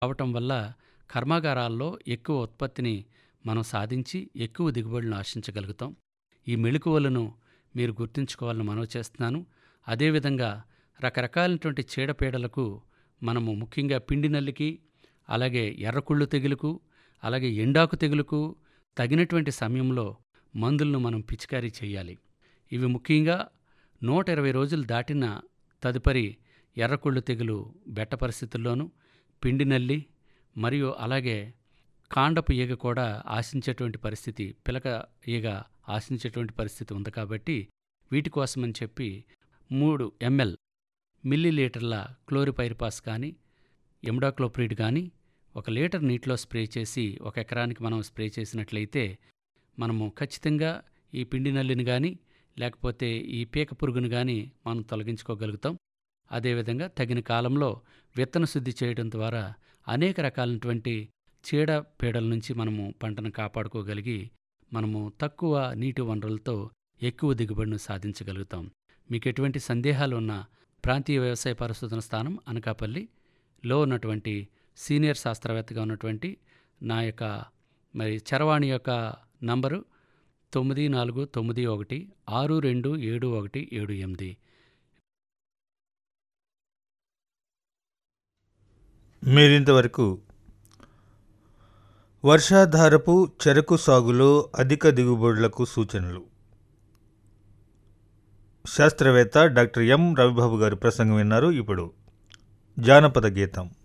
అవటం వల్ల కర్మాగారాల్లో ఎక్కువ ఉత్పత్తిని మనం సాధించి ఎక్కువ దిగుబడులను ఆశించగలుగుతాం ఈ మెళుకువలను మీరు గుర్తుంచుకోవాలని మనవి చేస్తున్నాను అదేవిధంగా రకరకాలైనటువంటి చీడపీడలకు మనము ముఖ్యంగా పిండి నల్లికి అలాగే ఎర్రకుళ్ళు తెగులుకు అలాగే ఎండాకు తెగులుకు తగినటువంటి సమయంలో మందులను మనం పిచికారీ చేయాలి ఇవి ముఖ్యంగా నూట ఇరవై రోజులు దాటిన తదుపరి ఎర్రకుళ్ళు తెగులు బెట్ట పరిస్థితుల్లోనూ పిండి నల్లి మరియు అలాగే కాండపు ఈగ కూడా ఆశించేటువంటి పరిస్థితి పిలక ఈగ ఆశించేటువంటి పరిస్థితి ఉంది కాబట్టి వీటి కోసమని చెప్పి మూడు ఎంఎల్ మిల్లీ లీటర్ల క్లోరిపైరిపాస్ కానీ ఎమ్డాక్లోప్రిడ్ కానీ ఒక లీటర్ నీటిలో స్ప్రే చేసి ఒక ఎకరానికి మనం స్ప్రే చేసినట్లయితే మనము ఖచ్చితంగా ఈ పిండి నల్లిని కానీ లేకపోతే ఈ పీక పురుగును కానీ మనం తొలగించుకోగలుగుతాం అదేవిధంగా తగిన కాలంలో విత్తన శుద్ధి చేయడం ద్వారా అనేక రకాలైనటువంటి చీడ పీడల నుంచి మనము పంటను కాపాడుకోగలిగి మనము తక్కువ నీటి వనరులతో ఎక్కువ దిగుబడిని సాధించగలుగుతాం మీకు ఎటువంటి సందేహాలు ఉన్న ప్రాంతీయ వ్యవసాయ పరిశోధన స్థానం అనకాపల్లిలో ఉన్నటువంటి సీనియర్ శాస్త్రవేత్తగా ఉన్నటువంటి నా యొక్క మరి చరవాణి యొక్క నంబరు తొమ్మిది నాలుగు తొమ్మిది ఒకటి ఆరు రెండు ఏడు ఒకటి ఏడు ఎనిమిది మీరింతవరకు వర్షాధారపు చెరకు సాగులో అధిక దిగుబడులకు సూచనలు శాస్త్రవేత్త డాక్టర్ ఎం రవిబాబు గారి ప్రసంగం విన్నారు ఇప్పుడు జానపద గీతం